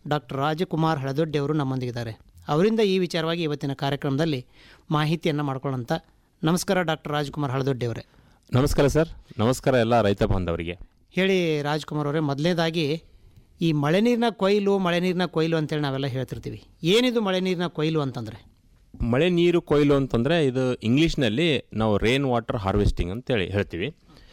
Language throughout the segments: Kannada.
ಡಾಕ್ಟರ್ ರಾಜಕುಮಾರ್ ಹಳದೊಡ್ಡಿ ಅವರು ನಮ್ಮೊಂದಿಗಿದ್ದಾರೆ ಅವರಿಂದ ಈ ವಿಚಾರವಾಗಿ ಇವತ್ತಿನ ಕಾರ್ಯಕ್ರಮದಲ್ಲಿ ಮಾಹಿತಿಯನ್ನು ಮಾಡ್ಕೊಳ್ಳೋಂಥ ನಮಸ್ಕಾರ ಡಾಕ್ಟರ್ ರಾಜ್ಕುಮಾರ್ ಹಳದೊಡ್ಡಿ ಅವರೇ ನಮಸ್ಕಾರ ಸರ್ ನಮಸ್ಕಾರ ಎಲ್ಲ ರೈತ ಬಾಂಧವರಿಗೆ ಹೇಳಿ ರಾಜ್ಕುಮಾರ್ ಅವರೇ ಮೊದಲನೇದಾಗಿ ಈ ಮಳೆ ನೀರಿನ ಕೊಯ್ಲು ಮಳೆ ನೀರಿನ ಕೊಯ್ಲು ಅಂತೇಳಿ ನಾವೆಲ್ಲ ಹೇಳ್ತಿರ್ತೀವಿ ಏನಿದು ಮಳೆ ನೀರಿನ ಕೊಯ್ಲು ಅಂತಂದರೆ ಮಳೆ ನೀರು ಕೊಯ್ಲು ಅಂತಂದರೆ ಇದು ಇಂಗ್ಲೀಷ್ನಲ್ಲಿ ನಾವು ರೇನ್ ವಾಟರ್ ಹಾರ್ವೆಸ್ಟಿಂಗ್ ಅಂತೇಳಿ ಹೇಳ್ತೀವಿ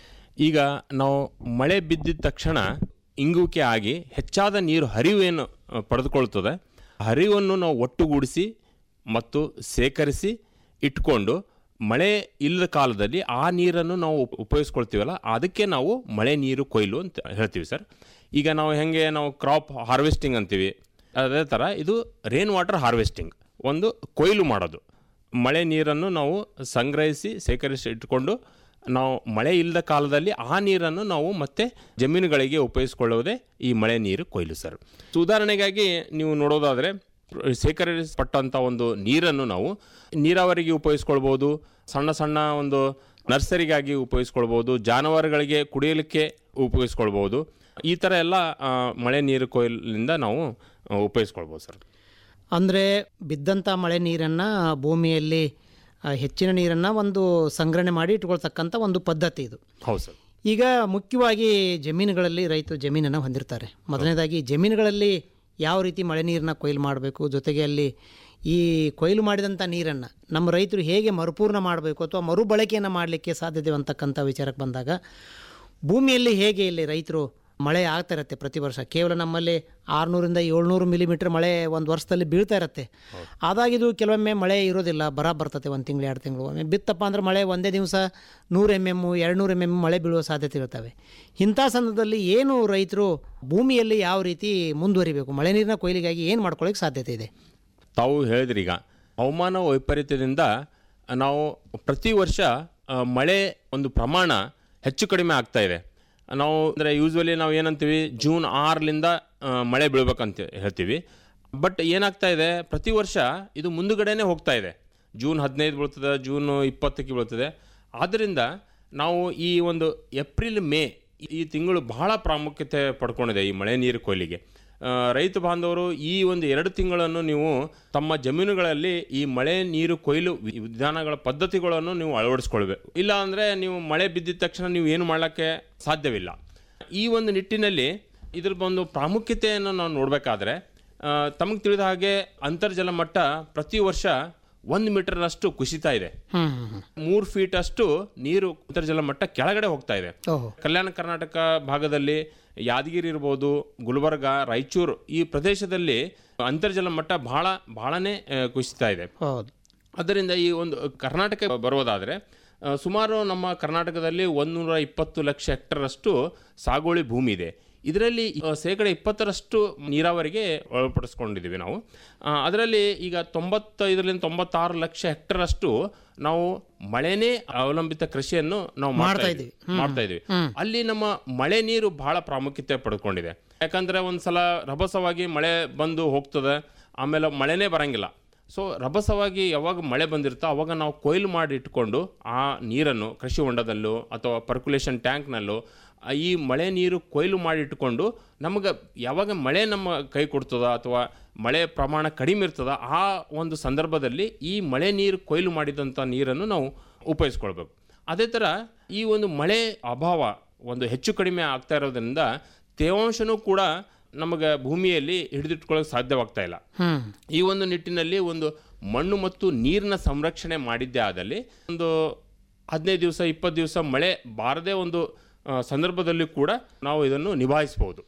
ಈಗ ನಾವು ಮಳೆ ಬಿದ್ದಿದ ತಕ್ಷಣ ಇಂಗುವಿಕೆ ಆಗಿ ಹೆಚ್ಚಾದ ನೀರು ಹರಿವೇನು ಆ, ಪಡೆದುಕೊಳ್ತದೆ ಹರಿವನ್ನು ನಾವು ಒಟ್ಟುಗೂಡಿಸಿ ಮತ್ತು ಸೇಕರಿಸಿ ಇಟ್ಕೊಂಡು ಮಳೆ ಇಲ್ಲದ ಕಾಲದಲ್ಲಿ ಆ ನೀರನ್ನು ನಾವು ಉಪ- ಉಪಯೋಗಿಸ್ಕೊಳ್ತೀವಲ್ಲ ಅದಕ್ಕೆ ನಾವು ಮಳೆ ನೀರು ಕೊಯ್ಲು ಅಂತ ಹೇಳ್ತೀವಿ ಸರ್ ಈಗ ನಾವು ಹೆಂಗೆ ನಾವು ಕ್ರಾಪ್ ಹಾರ್ವೆಸ್ಟಿಂಗ್ ಅಂತೀವಿ ಅದೇ ಥರ ಇದು ರೇನ್ ವಾಟರ್ ಹಾರ್ವೆಸ್ಟಿಂಗ್ ಒಂದು ಕೊಯ್ಲು ಮಾಡೋದು ಮಳೆ ನೀರನ್ನು ನಾವು ಸಂಗ್ರಹಿಸಿ ಸೇಕರಿಸಿ ಇಟ್ಕೊಂಡು ನಾವು ಮಳೆ ಇಲ್ಲದ ಕಾಲದಲ್ಲಿ ಆ ನೀರನ್ನು ನಾವು ಮತ್ತೆ ಜಮೀನುಗಳಿಗೆ ಉಪಯೋಗಿಸ್ಕೊಳ್ಳೋದೇ ಈ ಮಳೆ ನೀರು ಕೊಯ್ಲು ಸರ್ ಸೊ ಉದಾಹರಣೆಗಾಗಿ ನೀವು ನೋಡೋದಾದರೆ ಸೇಕರಿಸಲ್ಪಟ್ಟಂಥ ಒಂದು ನೀರನ್ನು ನಾವು ನೀರಾವರಿಗೆ ಉಪಯೋಗಿಸ್ಕೊಳ್ಬೋದು ಸಣ್ಣ ಸಣ್ಣ ಒಂದು ನರ್ಸರಿಗಾಗಿ ಉಪಯೋಗಿಸ್ಕೊಳ್ಬೋದು ಜಾನುವಾರುಗಳಿಗೆ ಕುಡಿಯಲಿಕ್ಕೆ ಉಪಯೋಗಿಸ್ಕೊಳ್ಬೋದು ಈ ಥರ ಎಲ್ಲ ಆ, ಮಳೆ ನೀರು ಕೊಯ್ಲಿನಿಂದ ನಾವು ಆ, ಉಪಯೋಗಿಸ್ಕೊಳ್ಬೋದು ಸರ್ ಅಂದರೆ ಬಿದ್ದಂಥ ಮಳೆ ನೀರನ್ನು ಭೂಮಿಯಲ್ಲಿ ಆ, ಹೆಚ್ಚಿನ ನೀರನ್ನು ಒಂದು ಸಂಗ್ರಹಣೆ ಮಾಡಿ ಇಟ್ಕೊಳ್ತಕ್ಕಂಥ ಒಂದು ಪದ್ಧತಿ ಇದು ಹೌದು ಸರ್ ಈಗ ಮುಖ್ಯವಾಗಿ ಜಮೀನುಗಳಲ್ಲಿ ರೈತರು ಜಮೀನನ್ನು ಹೊಂದಿರ್ತಾರೆ ಮೊದಲನೇದಾಗಿ ಜಮೀನುಗಳಲ್ಲಿ ಯಾವ ರೀತಿ ಮಳೆ ನೀರನ್ನ ಕೊಯ್ಲು ಮಾಡಬೇಕು ಜೊತೆಗೆ ಅಲ್ಲಿ ಈ ಕೊಯ್ಲು ಮಾಡಿದಂಥ ನೀರನ್ನು ನಮ್ಮ ರೈತರು ಹೇಗೆ ಮರುಪೂರ್ಣ ಮಾಡಬೇಕು ಅಥವಾ ಮರುಬಳಕೆಯನ್ನು ಮಾಡಲಿಕ್ಕೆ ಸಾಧ್ಯತೆ ಅಂತಕ್ಕಂಥ ವಿಚಾರಕ್ಕೆ ಬಂದಾಗ ಭೂಮಿಯಲ್ಲಿ ಹೇಗೆ ಇಲ್ಲಿ ರೈತರು ಮಳೆ ಆಗ್ತಾ ಇರುತ್ತೆ ಪ್ರತಿ ವರ್ಷ ಕೇವಲ ನಮ್ಮಲ್ಲಿ ಆರುನೂರಿಂದ ಏಳ್ನೂರು ಮಿಲಿಮೀಟರ್ ಮಳೆ ಒಂದು ವರ್ಷದಲ್ಲಿ ಬೀಳ್ತಾ ಇರುತ್ತೆ ಆದಾಗಿದು ಕೆಲವೊಮ್ಮೆ ಮಳೆ ಇರೋದಿಲ್ಲ ಬರ ಬರ್ತದೆ ಒಂದು ತಿಂಗಳು ಎರಡು ತಿಂಗಳು ಒಮ್ಮೆ ಬಿತ್ತಪ್ಪ ಅಂದ್ರೆ ಮಳೆ ಒಂದೇ ದಿವಸ ನೂರು ಎಮ್ ಎಮ್ಮು ಎರಡು ನೂರು ಎಮ್ ಎಮ್ ಮಳೆ ಬೀಳುವ ಸಾಧ್ಯತೆ ಇರ್ತವೆ ಇಂಥ ಸಂದರ್ಭದಲ್ಲಿ ಏನು ರೈತರು ಭೂಮಿಯಲ್ಲಿ ಯಾವ ರೀತಿ ಮುಂದುವರಿಬೇಕು ಮಳೆ ನೀರಿನ ಕೊಯ್ಲಿಗಾಗಿ ಏನು ಮಾಡ್ಕೊಳ್ಳಿಕ್ಕೆ ಸಾಧ್ಯತೆ ಇದೆ ತಾವು ಹೇಳಿದ್ರಿ ಈಗ ಹವಾಮಾನ ವೈಪರೀತ್ಯದಿಂದ ನಾವು ಪ್ರತಿ ವರ್ಷ ಆ, ಮಳೆ ಒಂದು ಪ್ರಮಾಣ ಹೆಚ್ಚು ಕಡಿಮೆ ಆಗ್ತಾ ಇದೆ ನಾವು ಅಂದರೆ ಯೂಶ್ವಲಿ ನಾವು ಏನಂತೀವಿ ಜೂನ್ ಆರರಿಂದ ಮಳೆ ಬೀಳ್ಬೇಕಂತ ಹೇಳ್ತೀವಿ ಬಟ್ ಏನಾಗ್ತಾ ಇದೆ ಪ್ರತಿ ವರ್ಷ ಇದು ಮುಂದುಗಡೆನೇ ಹೋಗ್ತಾ ಇದೆ ಜೂನ್ ಹದಿನೈದು ಬೀಳ್ತದೆ ಜೂನ್ ಇಪ್ಪತ್ತಕ್ಕೆ ಬೀಳ್ತದೆ ಆದ್ದರಿಂದ ನಾವು ಈ ಒಂದು ಏಪ್ರಿಲ್ ಮೇ ಈ ತಿಂಗಳು ಬಹಳ ಪ್ರಾಮುಖ್ಯತೆ ಪಡ್ಕೊಂಡಿದೆ ಈ ಮಳೆ ನೀರು ಕೊಯ್ಲಿಗೆ ಆ, ರೈತ ಬಾಂಧವರು ಈ ಒಂದು ಎರಡು ತಿಂಗಳನ್ನು ನೀವು ತಮ್ಮ ಜಮೀನುಗಳಲ್ಲಿ ಈ ಮಳೆ ನೀರು ಕೊಯ್ಲು ವಿ- ವಿಧಾನಗಳ ಪದ್ಧತಿಗಳನ್ನು ನೀವು ಅಳವಡಿಸ್ಕೊಳ್ಬೇಕು ಇಲ್ಲ ಅಂದರೆ ನೀವು ಮಳೆ ಬಿದ್ದಿದ ತಕ್ಷಣ ನೀವು ಏನು ಮಾಡೋಕ್ಕೆ ಸಾಧ್ಯವಿಲ್ಲ ಈ ಒಂದು ನಿಟ್ಟಿನಲ್ಲಿ ಇದ್ರ ಒಂದು ಪ್ರಾಮುಖ್ಯತೆಯನ್ನು ನಾವು ನೋಡಬೇಕಾದ್ರೆ ತಮಗೆ ತಿಳಿದ ಹಾಗೆ ಅಂತರ್ಜಲ ಮಟ್ಟ ಪ್ರತಿ ವರ್ಷ ಒಂದು ಮೀಟರ್ನಷ್ಟು ಕುಸಿತಾ ಇದೆ ಹ್ಞೂ ಹ್ಞೂ ಹ್ಞೂ ಮೂರು ಫೀಟ್ ಅಷ್ಟು ನೀರು ಅಂತರ್ಜಲ ಮಟ್ಟ ಕೆಳಗಡೆ ಹೋಗ್ತಾ ಇದೆ ಓಹೋ ಕಲ್ಯಾಣ ಕರ್ನಾಟಕ ಭಾಗದಲ್ಲಿ ಯಾದಗಿರಿ ಇರ್ಬೋದು ಗುಲ್ಬರ್ಗ ರಾಯಚೂರು ಈ ಪ್ರದೇಶದಲ್ಲಿ ಅಂತರ್ಜಲ ಮಟ್ಟ ಬಹಳ ಬಹಳನೇ ಆ, ಕುಸಿತಾ ಇದೆ ಹೌದು ಅದರಿಂದ ಈ ಒಂದು ಕರ್ನಾಟಕ ಬರುವುದಾದರೆ ಆ, ಸುಮಾರು ನಮ್ಮ ಕರ್ನಾಟಕದಲ್ಲಿ ಒಂದೂರ ಇಪ್ಪತ್ತು ಲಕ್ಷ ಹೆಕ್ಟರಷ್ಟು ಸಾಗುವಳಿ ಭೂಮಿ ಇದೆ ಇದರಲ್ಲಿ ಆ, ಶೇಕಡ ಇಪ್ಪತ್ತರಷ್ಟು ನೀರಾವರಿಗೆ ಒಳಪಡಿಸ್ಕೊಂಡಿದ್ದೀವಿ ನಾವು ಆ, ಅದರಲ್ಲಿ ಈಗ ತೊಂಬತ್ತೈದರಿಂದ ತೊಂಬತ್ತಾರು ಲಕ್ಷ ಹೆಕ್ಟರಷ್ಟು ನಾವು ಮಳೆನೇ ಅವಲಂಬಿತ ಕೃಷಿಯನ್ನು ನಾವು ಮಾಡ್ತಾ ಇದ್ದೀವಿ ಮಾಡ್ತಾ ಇದ್ದೀವಿ ಅಲ್ಲಿ ನಮ್ಮ ಮಳೆ ನೀರು ಬಹಳ ಪ್ರಾಮುಖ್ಯತೆ ಪಡ್ಕೊಂಡಿದೆ ಯಾಕಂದ್ರೆ ಒಂದ್ಸಲ ರಭಸವಾಗಿ ಮಳೆ ಬಂದು ಹೋಗ್ತದೆ ಆಮೇಲೆ ಮಳೆನೇ ಬರಂಗಿಲ್ಲ ಸೊ ರಭಸವಾಗಿ ಯಾವಾಗ ಮಳೆ ಬಂದಿರುತ್ತೋ ಅವಾಗ ನಾವು ಕೊಯ್ಲು ಮಾಡಿ ಇಟ್ಕೊಂಡು ಆ ನೀರನ್ನು ಕೃಷಿ ಹೊಂಡದಲ್ಲೋ ಅಥವಾ ಪರ್ಕ್ಯುಲೇಷನ್ ಟ್ಯಾಂಕ್ನಲ್ಲೋ ಆ ಈ ಮಳೆ ನೀರು ಕೊಯ್ಲು ಮಾಡಿ ಇಟ್ಕೊಂಡು ನಮಗೆ ಯಾವಾಗ ಮಳೆ ನಮ್ಮ ಕೈ ಕೊಡ್ತದ ಅಥವಾ ಮಳೆ ಪ್ರಮಾಣ ಕಡಿಮೆ ಇರ್ತದ ಆ ಒಂದು ಸಂದರ್ಭದಲ್ಲಿ ಈ ಮಳೆ ನೀರು ಕೊಯ್ಲು ಮಾಡಿದಂಥ ನೀರನ್ನು ನಾವು ಉಪಯೋಗಿಸ್ಕೊಳ್ಬೇಕು ಅದೇ ಥರ ಈ ಒಂದು ಮಳೆ ಅಭಾವ ಒಂದು ಹೆಚ್ಚು ಕಡಿಮೆ ಆಗ್ತಾ ಇರೋದ್ರಿಂದ ತೇವಾಂಶನೂ ಕೂಡ ನಮಗೆ ಭೂಮಿಯಲ್ಲಿ ಹಿಡಿದಿಟ್ಕೊಳ್ಳೋಕೆ ಸಾಧ್ಯವಾಗ್ತಾ ಇಲ್ಲ ಹ್ಞೂ ಈ ಒಂದು ನಿಟ್ಟಿನಲ್ಲಿ ಒಂದು ಮಣ್ಣು ಮತ್ತು ನೀರಿನ ಸಂರಕ್ಷಣೆ ಮಾಡಿದ್ದೇ ಆದಲ್ಲಿ ಒಂದು ಹದಿನೈದು ದಿವಸ ಇಪ್ಪತ್ತು ದಿವಸ ಮಳೆ ಬಾರದೇ ಒಂದು ಆ, ಸಂದರ್ಭದಲ್ಲಿ ಕೂಡ ನಾವು ಇದನ್ನು ನಿಭಾಯಿಸ್ಬೋದು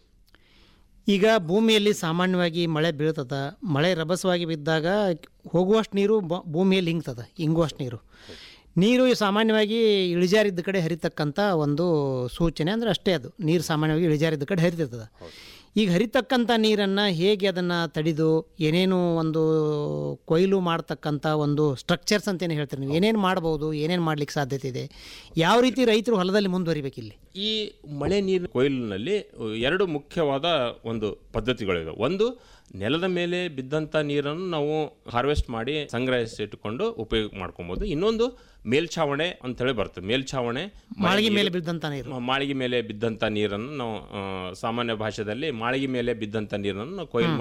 ಈಗ ಭೂಮಿಯಲ್ಲಿ ಸಾಮಾನ್ಯವಾಗಿ ಮಳೆ ಬೀಳ್ತದ ಮಳೆ ರಭಸವಾಗಿ ಬಿದ್ದಾಗ ಹೋಗುವಷ್ಟು ನೀರು ಬ- ಭೂಮಿಯಲ್ಲಿ ಹಿಂಗ್ತದ ಹಿಂಗುವಷ್ಟು ನೀರು ನೀರು ಸಾಮಾನ್ಯವಾಗಿ ಇಳಿಜಾರಿದ್ದ ಕಡೆ ಹರಿತಕ್ಕಂಥ ಒಂದು ಸೂಚನೆ ಅಂದರೆ ಅಷ್ಟೇ ಅದು ನೀರು ಸಾಮಾನ್ಯವಾಗಿ ಇಳಿಜಾರಿದ್ದ ಕಡೆ ಹರಿತಿರ್ತದೆ ಈಗ ಹರಿತಕ್ಕಂಥ ನೀರನ್ನು ಹೇಗೆ ಅದನ್ನು ತಡೆದು ಏನೇನು ಒಂದು ಕೊಯ್ಲು ಮಾಡ್ತಕ್ಕಂಥ ಒಂದು ಸ್ಟ್ರಕ್ಚರ್ಸ್ ಅಂತೇನು ಹೇಳ್ತೀರಿ ನೀವು ಏನೇನು ಮಾಡ್ಬೋದು ಏನೇನು ಮಾಡ್ಲಿಕ್ಕೆ ಸಾಧ್ಯತೆ ಇದೆ ಯಾವ ರೀತಿ ರೈತರು ಹೊಲದಲ್ಲಿ ಮುಂದುವರಿಬೇಕಿಲ್ಲಿ ಈ ಮಳೆ ನೀರಿನ ಕೊಯ್ಲಿನಲ್ಲಿ ಎರಡು ಮುಖ್ಯವಾದ ಒಂದು ಪದ್ಧತಿಗಳಿವೆ ಒಂದು ನೆಲದ ಮೇಲೆ ಬಿದ್ದಂಥ ನೀರನ್ನು ನಾವು ಹಾರ್ವೆಸ್ಟ್ ಮಾಡಿ ಸಂಗ್ರಹಿಸಿಟ್ಟುಕೊಂಡು ಉಪಯೋಗ ಮಾಡ್ಕೊಬೋದು ಇನ್ನೊಂದು ಮೇಲ್ಛಾವಣೆ ಅಂತೇಳಿ ಬರ್ತದೆ ಮೇಲ್ಛಾವಣೆ ಮಳೆ ಮಾಳಿಗೆ ನೀರು- ಮೇಲೆ ಬಿದ್ದಂಥ ನೀರು ಮ- ಮಾಳಿಗೆ ಮೇಲೆ ಬಿದ್ದಂಥ ನೀರನ್ನು ನಾವು ಆ, ಸಾಮಾನ್ಯ ಭಾಷೆಯಲ್ಲಿ ಮಾಳಿಗೆ ಮೇಲೆ ಬಿದ್ದಂಥ ನೀರನ್ನು ನಾವು ಕೊಯ್ಲು